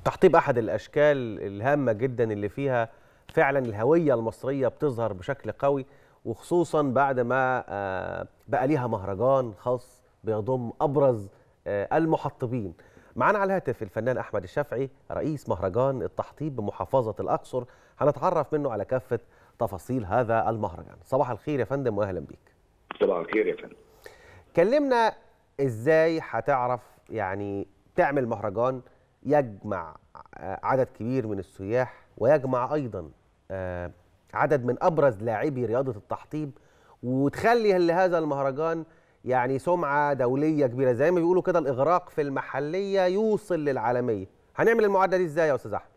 تحطيب احد الاشكال الهامه جدا اللي فيها فعلا الهويه المصريه بتظهر بشكل قوي وخصوصا بعد ما آه، بقى ليها مهرجان خاص بيضم ابرز آه، المحطبين معانا على الهاتف الفنان احمد الشافعي رئيس مهرجان التحطيب بمحافظه الاقصر هنتعرف منه على كافه تفاصيل هذا المهرجان صباح الخير يا فندم واهلا بيك صباح الخير يا فندم كلمنا ازاي هتعرف يعني تعمل مهرجان يجمع آه، عدد كبير من السياح ويجمع ايضا آه، عدد من ابرز لاعبي رياضه التحطيب وتخلي لهذا المهرجان يعني سمعه دوليه كبيره زي ما بيقولوا كده الاغراق في المحليه يوصل للعالميه هنعمل المعادله دي ازاي يا استاذ احمد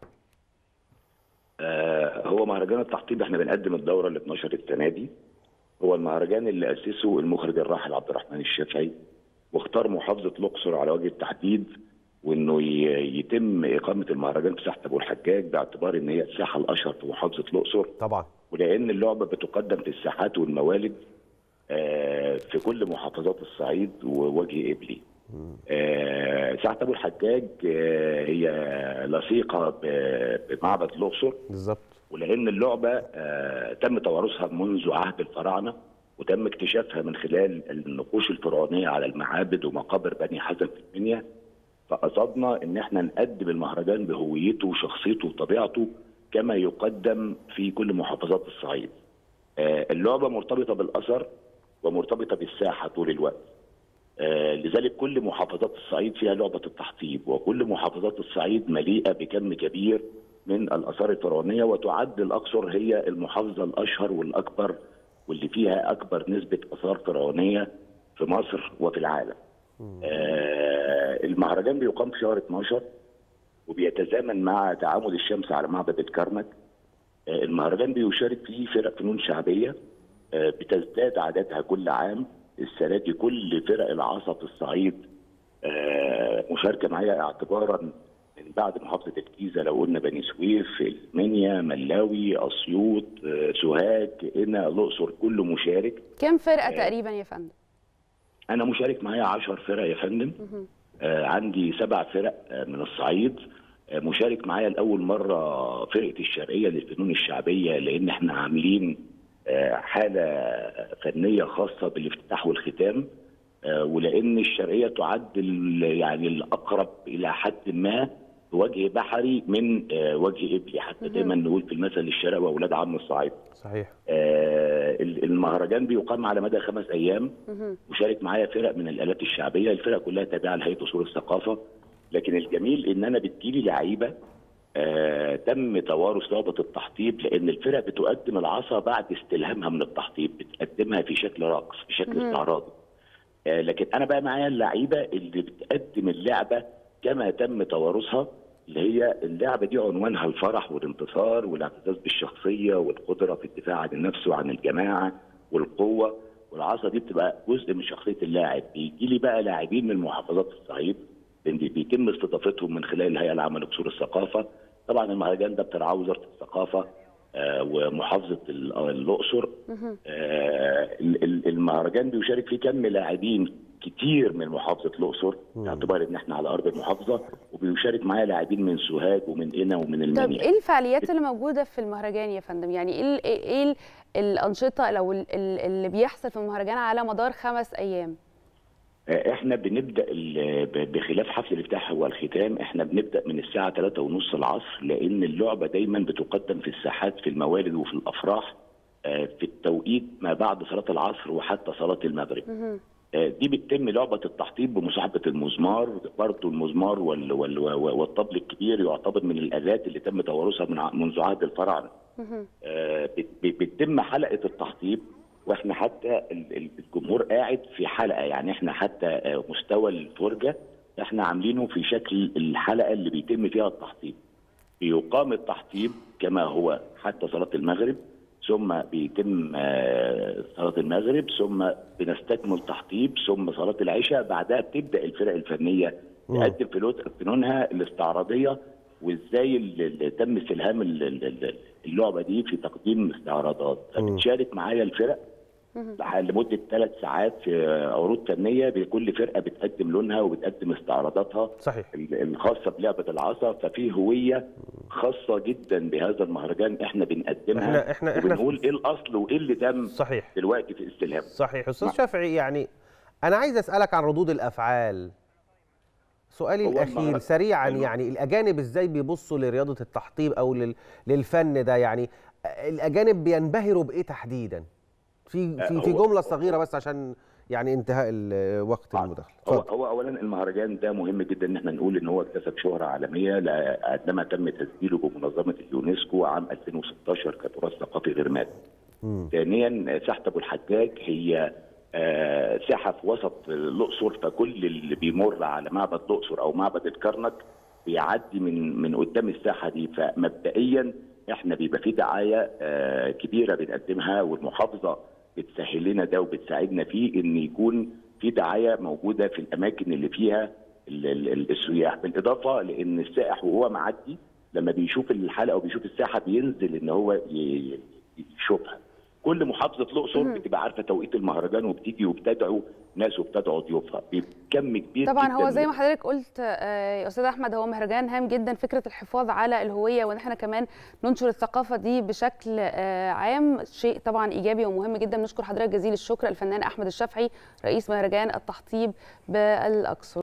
آه هو مهرجان التحطيب احنا بنقدم الدوره ال 12 السنه دي هو المهرجان اللي اسسه المخرج الراحل عبد الرحمن الشافعي واختار محافظه الاقصر على وجه التحديد وانه ي- يتم اقامه المهرجان في ساحه ابو الحجاج باعتبار ان هي الساحه الاشهر في محافظه الاقصر طبعا ولان اللعبه بتقدم في الساحات والموالد آه، في كل محافظات الصعيد ووجه قبلي. آه، ساحه ابو الحجاج آه، هي لصيقه ب- بمعبد الاقصر بالظبط ولان اللعبه آه، تم توارثها منذ عهد الفراعنه وتم اكتشافها من خلال النقوش الفرعونيه على المعابد ومقابر بني حزن في المنيا فقصدنا ان احنا نقدم المهرجان بهويته وشخصيته وطبيعته كما يقدم في كل محافظات الصعيد. آه، اللعبه مرتبطه بالاثر ومرتبطه بالساحه طول الوقت. آه، لذلك كل محافظات الصعيد فيها لعبه التحطيب وكل محافظات الصعيد مليئه بكم كبير من الاثار الفرعونيه وتعد الاقصر هي المحافظه الاشهر والاكبر واللي فيها اكبر نسبه اثار فرعونيه في مصر وفي العالم. آه، المهرجان بيقام في شهر 12 وبيتزامن مع تعامد الشمس على معبد الكرنك آه، المهرجان بيشارك فيه فرق فنون شعبيه آه، بتزداد عددها كل عام السنه دي كل فرق العصا في الصعيد آه، مشاركه معايا اعتبارا من بعد محافظه الجيزه لو قلنا بني سويف المنيا ملاوي اسيوط آه، سوهاج هنا الاقصر كله مشارك كم فرقه تقريبا يا فندم انا مشارك معايا 10 فرق يا فندم آه عندي سبع فرق آه من الصعيد آه مشارك معايا لاول مره فرقه الشرقيه للفنون الشعبيه لان احنا عاملين آه حاله فنيه خاصه بالافتتاح والختام آه ولان الشرقيه تعد ال- يعني الاقرب الى حد ما وجه بحري من آه وجه قبلي حتى دايما نقول في المثل الشرق واولاد عم الصعيد صحيح آه، المهرجان بيقام على مدى خمس ايام وشارك معايا فرق من الالات الشعبيه الفرق كلها تابعه لهيئه اصول الثقافه لكن الجميل ان انا بتجيلي لعيبه آه تم توارث لعبه التحطيب لان الفرق بتقدم العصا بعد استلهامها من التحطيب بتقدمها في شكل رقص في شكل استعراضي آه لكن انا بقى معايا اللعيبه اللي بتقدم اللعبه كما تم توارثها اللي هي اللعبه دي عنوانها الفرح والانتصار والاعتزاز بالشخصيه والقدره في الدفاع عن النفس وعن الجماعه والقوه والعصا دي بتبقى جزء من شخصيه اللاعب بيجي لي بقى لاعبين من محافظات الصعيد لان بيتم استضافتهم من خلال الهيئه العامه لقصور الثقافه طبعا المهرجان ده بترعاه وزاره الثقافه آه، ومحافظه ال- آه، الاقصر آه، ال- ال- المهرجان بيشارك فيه كم لاعبين كتير من محافظه الاقصر باعتبار ان احنا على ارض المحافظه وبيشارك معايا لاعبين من سوهاج ومن قنا ومن طب المنيا ايه الفعاليات اللي موجوده في المهرجان يا فندم يعني ايه ال- ايه ال- الانشطه او ال- ال- اللي بيحصل في المهرجان على مدار خمس ايام آه، احنا بنبدا ال- ب- بخلاف حفل الافتتاح والختام احنا بنبدا من الساعه 3 ونص العصر لان اللعبه دايما بتقدم في الساحات في الموالد وفي الافراح آه، في التوقيت ما بعد صلاه العصر وحتى صلاه المغرب آه، دي بتتم لعبه التحطيب بمصاحبه المزمار برضه المزمار وال وال والطبل الكبير يعتبر من الالات اللي تم توارثها من ع- منذ عهد الفراعنه آه، بت- بت- بتتم حلقه التحطيب واحنا حتى ال- ال- الجمهور قاعد في حلقه يعني احنا حتى آه، مستوى الفرجه احنا عاملينه في شكل الحلقه اللي بيتم فيها التحطيب بيقام التحطيب كما هو حتى صلاه المغرب ثم بيتم آه، صلاه المغرب ثم بنستكمل تحطيب ثم صلاه العشاء بعدها بتبدا الفرق الفنيه تقدم فلوت- فنونها الاستعراضيه وازاي ال- ال- تم استلهام ال- ال- ال- اللعبه دي في تقديم استعراضات فبتشارك معايا الفرق لح- لمده ثلاث ساعات في عروض فنيه بكل فرقه بتقدم لونها وبتقدم استعراضاتها صحيح ال- الخاصه بلعبه العصا ففي هويه خاصه جدا بهذا المهرجان احنا بنقدمها إحنا- إحنا- إحنا- وبنقول ايه الاصل وايه اللي تم صحيح دلوقتي في استلهام صحيح استاذ نعم. شافعي يعني انا عايز اسالك عن ردود الافعال سؤالي هو الاخير المهرج- سريعا أيوة. يعني الاجانب ازاي بيبصوا لرياضه التحطيب او لل... للفن ده يعني الاجانب بينبهروا بايه تحديدا في في في هو- جمله صغيره بس عشان يعني انتهاء ال- وقت آه. المداخله هو اتفضل. هو اولا المهرجان ده مهم جدا ان احنا نقول ان هو اكتسب شهره عالميه لا- عندما تم تسجيله بمنظمه اليونسكو عام 2016 كتراث ثقافي غير مادي. مم. ثانيا ساحه ابو الحجاج هي آه، ساحه في وسط الاقصر فكل اللي بيمر على معبد الاقصر او معبد الكرنك بيعدي من من قدام الساحه دي فمبدئيا احنا بيبقى في دعايه آه، كبيره بنقدمها والمحافظه بتسهل لنا ده وبتساعدنا فيه ان يكون في دعايه موجوده في الاماكن اللي فيها ال- ال- السياح بالاضافه لان السائح وهو معدي لما بيشوف الحلقه وبيشوف الساحه بينزل ان هو ي- يشوفها كل محافظه الاقصر بتبقى عارفه توقيت المهرجان وبتيجي وبتدعو ناس وبتدعو ضيوفها بكم كبير طبعا جداً هو زي من- ما حضرتك قلت آه، يا استاذ احمد هو مهرجان هام جدا فكره الحفاظ على الهويه وان احنا كمان ننشر الثقافه دي بشكل آه، عام شيء طبعا ايجابي ومهم جدا بنشكر حضرتك جزيل الشكر الفنان احمد الشافعي رئيس مهرجان التحطيب بالاقصر